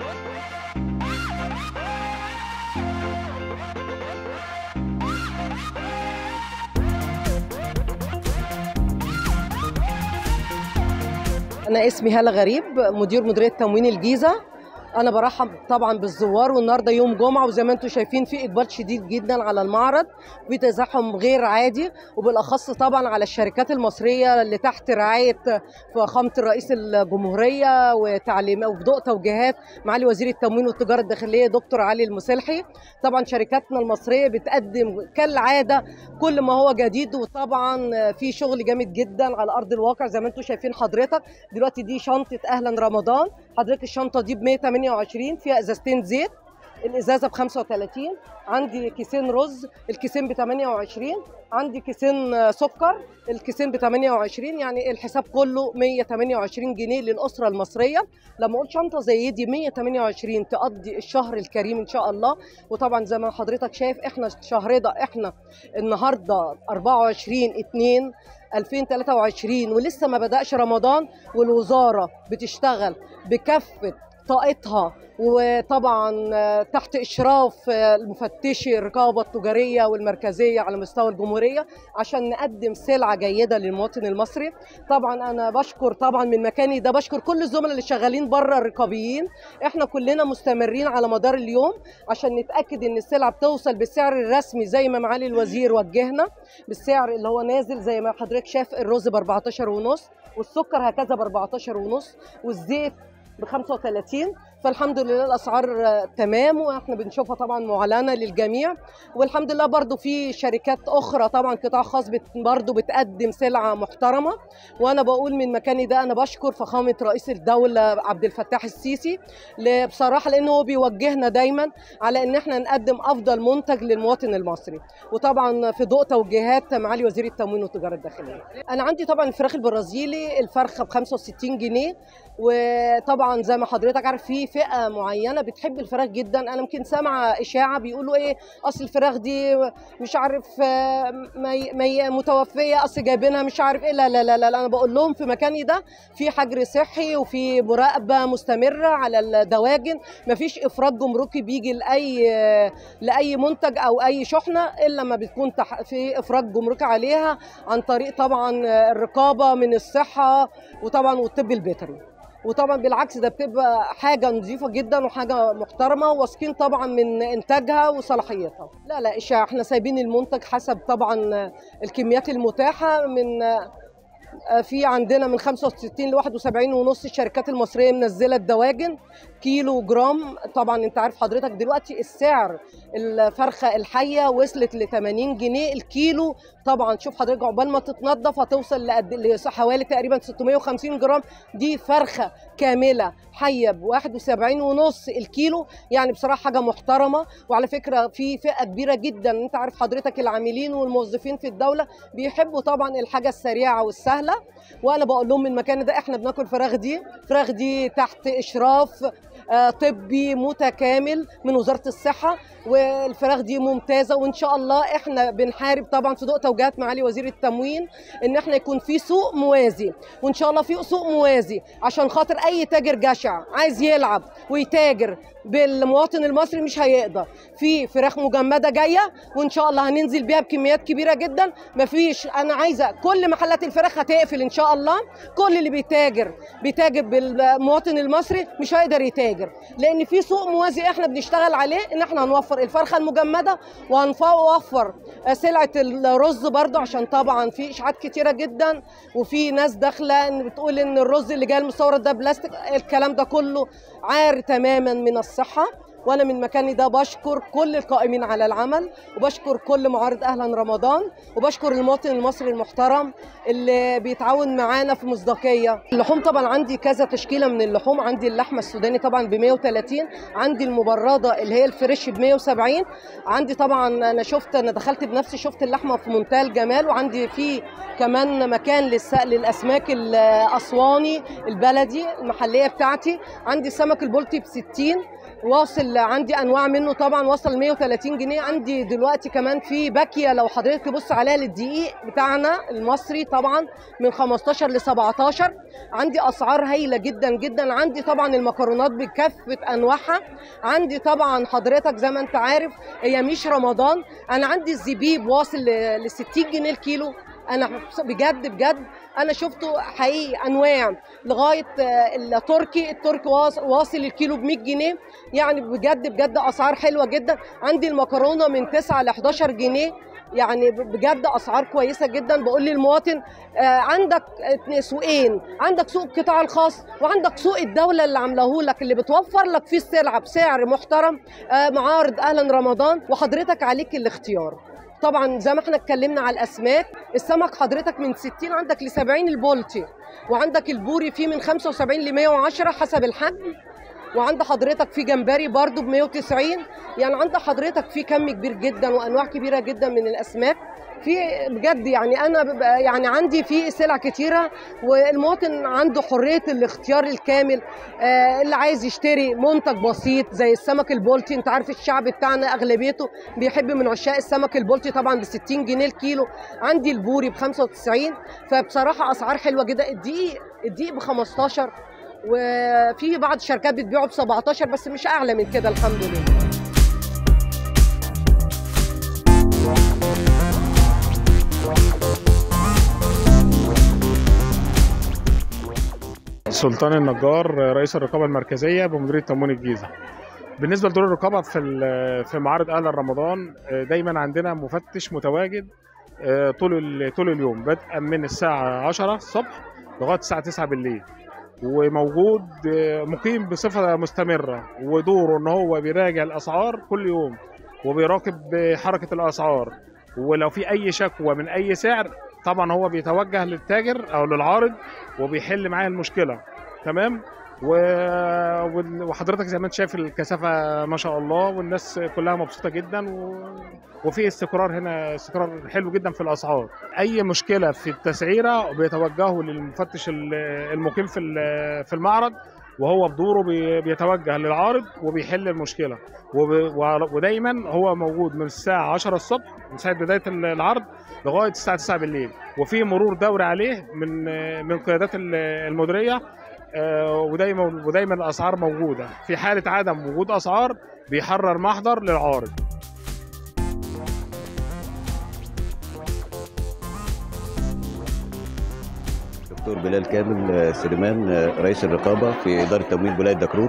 أنا اسمي هالة غريب مدير مديرية تموين الجيزة أنا برحب طبعا بالزوار والنهارده يوم جمعة وزي ما أنتم شايفين في إقبال شديد جدا على المعرض في تزاحم غير عادي وبالأخص طبعا على الشركات المصرية اللي تحت رعاية فخامة الرئيس الجمهورية وتعليم وبضوء توجيهات معالي وزير التموين والتجارة الداخلية دكتور علي المسلحي طبعا شركاتنا المصرية بتقدم كالعادة كل ما هو جديد وطبعا في شغل جامد جدا على أرض الواقع زي ما أنتم شايفين حضرتك دلوقتي دي شنطة أهلا رمضان حضرتك الشنطة دي ب 128 فيها ازازتين زيت الازازه ب 35 عندي كيسين رز الكيسين ب 28 عندي كيسين سكر الكيسين ب 28 يعني الحساب كله 128 جنيه للاسره المصريه لما اقول شنطه زي دي 128 تقضي الشهر الكريم ان شاء الله وطبعا زي ما حضرتك شايف احنا الشهر ده احنا النهارده 24 2 2023 ولسه ما بدأش رمضان والوزارة بتشتغل بكافة طاقتها وطبعا تحت اشراف المفتشي الرقابه التجاريه والمركزيه على مستوى الجمهوريه عشان نقدم سلعه جيده للمواطن المصري طبعا انا بشكر طبعا من مكاني ده بشكر كل الزملاء اللي شغالين بره الرقابيين احنا كلنا مستمرين على مدار اليوم عشان نتاكد ان السلعه بتوصل بالسعر الرسمي زي ما معالي الوزير وجهنا بالسعر اللي هو نازل زي ما حضرتك شاف الرز ب 14 ونص والسكر هكذا ب 14 ونص والزيت ب 35 فالحمد لله الاسعار تمام واحنا بنشوفها طبعا معلنه للجميع والحمد لله برضو في شركات اخرى طبعا قطاع خاص بت برضو بتقدم سلعه محترمه وانا بقول من مكاني ده انا بشكر فخامه رئيس الدوله عبد الفتاح السيسي بصراحه لانه هو بيوجهنا دايما على ان احنا نقدم افضل منتج للمواطن المصري وطبعا في ضوء توجيهات معالي وزير التموين والتجاره الداخليه انا عندي طبعا الفراخ البرازيلي الفرخه ب 65 جنيه وطبعا زي ما حضرتك عارف في فئه معينه بتحب الفراخ جدا انا يمكن سامعه اشاعه بيقولوا ايه اصل الفراخ دي مش عارف مي مي متوفيه اصل جايبينها مش عارف ايه لا لا لا, لا انا بقول لهم في مكاني ده في حجر صحي وفي مراقبه مستمره على الدواجن مفيش افراج جمركي بيجي لاي لاي منتج او اي شحنه الا لما بتكون في افراج جمركي عليها عن طريق طبعا الرقابه من الصحه وطبعا والطب البيطري وطبعا بالعكس ده بتبقى حاجه نظيفه جدا وحاجه محترمه واثقين طبعا من انتاجها وصلاحيتها لا لا اشاعه احنا سايبين المنتج حسب طبعا الكميات المتاحه من في عندنا من 65 ل 71 ونص الشركات المصريه منزله الدواجن كيلو جرام طبعا انت عارف حضرتك دلوقتي السعر الفرخه الحيه وصلت ل 80 جنيه الكيلو طبعا شوف حضرتك عقبال ما تتنضف هتوصل لقد حوالي تقريبا 650 جرام دي فرخه كامله حيه ب 71 ونص الكيلو يعني بصراحه حاجه محترمه وعلى فكره في فئه كبيره جدا انت عارف حضرتك العاملين والموظفين في الدوله بيحبوا طبعا الحاجه السريعه والسهله وانا بقول لهم من مكان ده احنا بناكل فراخ دي فراخ دي تحت اشراف طبي متكامل من وزاره الصحه والفراخ دي ممتازه وان شاء الله احنا بنحارب طبعا في ضوء توجيهات معالي وزير التموين ان احنا يكون في سوق موازي وان شاء الله في سوق موازي عشان خاطر اي تاجر جشع عايز يلعب ويتاجر بالمواطن المصري مش هيقدر في فراخ مجمده جايه وان شاء الله هننزل بيها بكميات كبيره جدا مفيش انا عايزه كل محلات الفراخ هتقفل ان شاء الله كل اللي بيتاجر بيتاجر بالمواطن المصري مش هيقدر يتاجر لان في سوق موازي احنا بنشتغل عليه ان احنا هنوفر الفرخه المجمده وهنوفر سلعه الرز برضو عشان طبعا في اشاعات كتيره جدا وفي ناس داخله ان بتقول ان الرز اللي جاي المستورد ده بلاستيك الكلام ده كله عار تماما من الصحه وانا من مكاني ده بشكر كل القائمين على العمل وبشكر كل معارض اهلا رمضان وبشكر المواطن المصري المحترم اللي بيتعاون معانا في مصداقيه اللحوم طبعا عندي كذا تشكيله من اللحوم عندي اللحمه السوداني طبعا ب 130 عندي المبرده اللي هي الفريش ب 170 عندي طبعا انا شفت انا دخلت بنفسي شفت اللحمه في منتهى الجمال وعندي في كمان مكان للاسماك الاسواني البلدي المحليه بتاعتي عندي السمك البلطي ب 60 واصل عندي انواع منه طبعا وصل 130 جنيه عندي دلوقتي كمان في باكيه لو حضرتك تبص عليها للدقيق بتاعنا المصري طبعا من 15 ل 17 عندي اسعار هايله جدا جدا عندي طبعا المكرونات بكافه انواعها عندي طبعا حضرتك زي ما انت عارف هي مش رمضان انا عندي الزبيب واصل ل 60 جنيه الكيلو انا بجد بجد انا شفته حقيقي انواع لغايه آه، التركي التركي واص- واصل الكيلو ب 100 جنيه يعني بجد بجد اسعار حلوه جدا عندي المكرونه من 9 ل 11 جنيه يعني بجد اسعار كويسه جدا بقول للمواطن آه، عندك اتنين سوقين عندك سوق القطاع الخاص وعندك سوق الدوله اللي عاملاه لك اللي بتوفر لك فيه السلعه بسعر محترم آه، معارض اهلا رمضان وحضرتك عليك الاختيار طبعا زي ما احنا اتكلمنا على الاسماك السمك حضرتك من 60 عندك ل 70 البولتي وعندك البوري فيه من 75 ل 110 حسب الحجم وعند حضرتك في جمبري برضو ب 190 يعني عند حضرتك في كم كبير جدا وانواع كبيره جدا من الاسماك في بجد يعني انا ببقى يعني عندي في سلع كتيره والمواطن عنده حريه الاختيار الكامل آه اللي عايز يشتري منتج بسيط زي السمك البولتي انت عارف الشعب بتاعنا اغلبيته بيحب من عشاق السمك البولتي طبعا ب 60 جنيه الكيلو عندي البوري ب 95 فبصراحه اسعار حلوه جدا الدقيق الدقيق ب 15 وفي بعض الشركات بتبيعه ب 17 بس مش اعلى من كده الحمد لله سلطان النجار رئيس الرقابه المركزيه بمديريه تموين الجيزه بالنسبه لدور الرقابه في ال- في معارض اهل رمضان آه، دايما عندنا مفتش متواجد آه، طول ال- طول اليوم بدءا من الساعه 10 الصبح لغايه الساعه 9 بالليل وموجود آه، مقيم بصفه مستمره ودوره ان هو بيراجع الاسعار كل يوم وبيراقب آه، حركه الاسعار ولو في اي شكوى من اي سعر طبعا هو بيتوجه للتاجر او للعارض وبيحل معاه المشكله تمام و... وال- وحضرتك زي ما انت شايف الكثافه ما شاء الله والناس كلها مبسوطه جدا و... وفي استقرار هنا استقرار حلو جدا في الاسعار اي مشكله في التسعيره بيتوجهوا للمفتش ال- المقيم في ال- في المعرض وهو بدوره بي- بيتوجه للعارض وبيحل المشكله وب... و- ودايما هو موجود من الساعه 10 الصبح من ساعه بدايه العرض لغايه الساعه 9 بالليل وفي مرور دوري عليه من من قيادات ال- المديريه آه، ودايما ودايما الاسعار موجوده في حاله عدم وجود اسعار بيحرر محضر للعارض دكتور بلال كامل آه، سليمان آه، رئيس الرقابه في اداره تمويل ولايه دكرور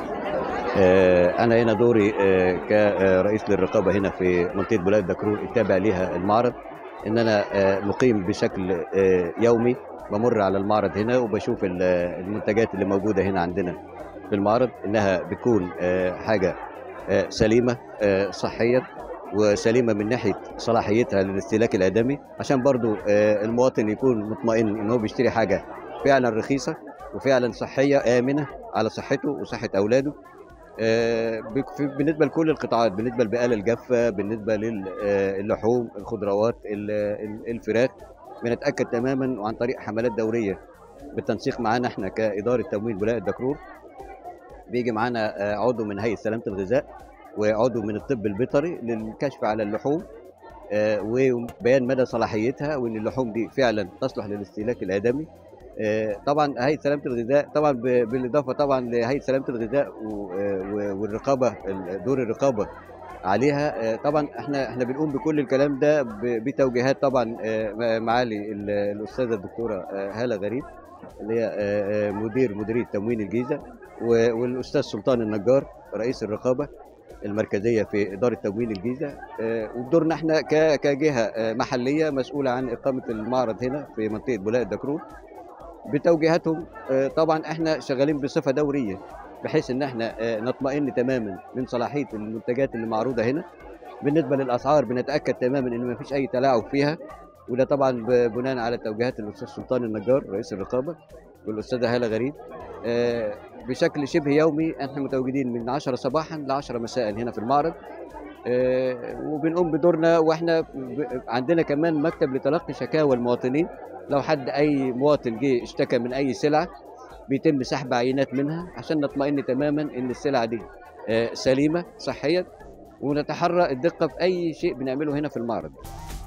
آه، انا هنا دوري آه، كرئيس للرقابه هنا في منطقه ولايه دكرور التابع ليها المعرض ان انا آه، مقيم بشكل آه، يومي بمر على المعرض هنا وبشوف ال- المنتجات اللي موجوده هنا عندنا في المعرض انها بتكون آه، حاجه آه، سليمه آه، صحيا وسليمه من ناحيه صلاحيتها للاستهلاك الادمي عشان برضو آه، المواطن يكون مطمئن ان هو بيشتري حاجه فعلا رخيصه وفعلا صحيه امنه على صحته وصحه اولاده آه، بك- في- بالنسبه لكل القطاعات بالنسبه للبقاله الجافه بالنسبه للحوم الخضروات ال- ال- الفراخ بنتاكد تماما وعن طريق حملات دوريه بالتنسيق معانا احنا كاداره تمويل ولايه دكرور بيجي معانا آه، عضو من هيئه سلامه الغذاء وعضو من الطب البيطري للكشف على اللحوم آه، وبيان مدى صلاحيتها وان اللحوم دي فعلا تصلح للاستهلاك الادمي آه، طبعا هيئه سلامه الغذاء طبعا ب- بالاضافه طبعا لهيئه سلامه الغذاء و- آه، و- والرقابه ال- دور الرقابه عليها آه، طبعا احنا احنا بنقوم بكل الكلام ده ب- بتوجيهات طبعا آه، معالي ال- الاستاذه الدكتوره آه، هاله غريب اللي هي آه، آه، مدير مديريه تموين الجيزه و- والاستاذ سلطان النجار رئيس الرقابه المركزيه في اداره تموين الجيزه آه، ودورنا احنا ك- كجهه آه، محليه مسؤوله عن اقامه المعرض هنا في منطقه ولايه دكرور بتوجيهاتهم آه، طبعا احنا شغالين بصفه دوريه بحيث ان احنا آه، نطمئن تماما من صلاحيه المنتجات اللي معروضه هنا بالنسبه للاسعار بنتاكد تماما ان ما فيش اي تلاعب فيها وده طبعا ب- بناء على توجيهات الاستاذ سلطان النجار رئيس الرقابه والاستاذه هاله غريب آه، بشكل شبه يومي احنا متواجدين من 10 صباحا ل 10 مساء هنا في المعرض آه، وبنقوم بدورنا واحنا ب- عندنا كمان مكتب لتلقي شكاوى المواطنين لو حد اي مواطن جه اشتكى من اي سلعه بيتم سحب عينات منها عشان نطمئن تماما ان السلعه دي آه، سليمه صحيا ونتحرى الدقه في اي شيء بنعمله هنا في المعرض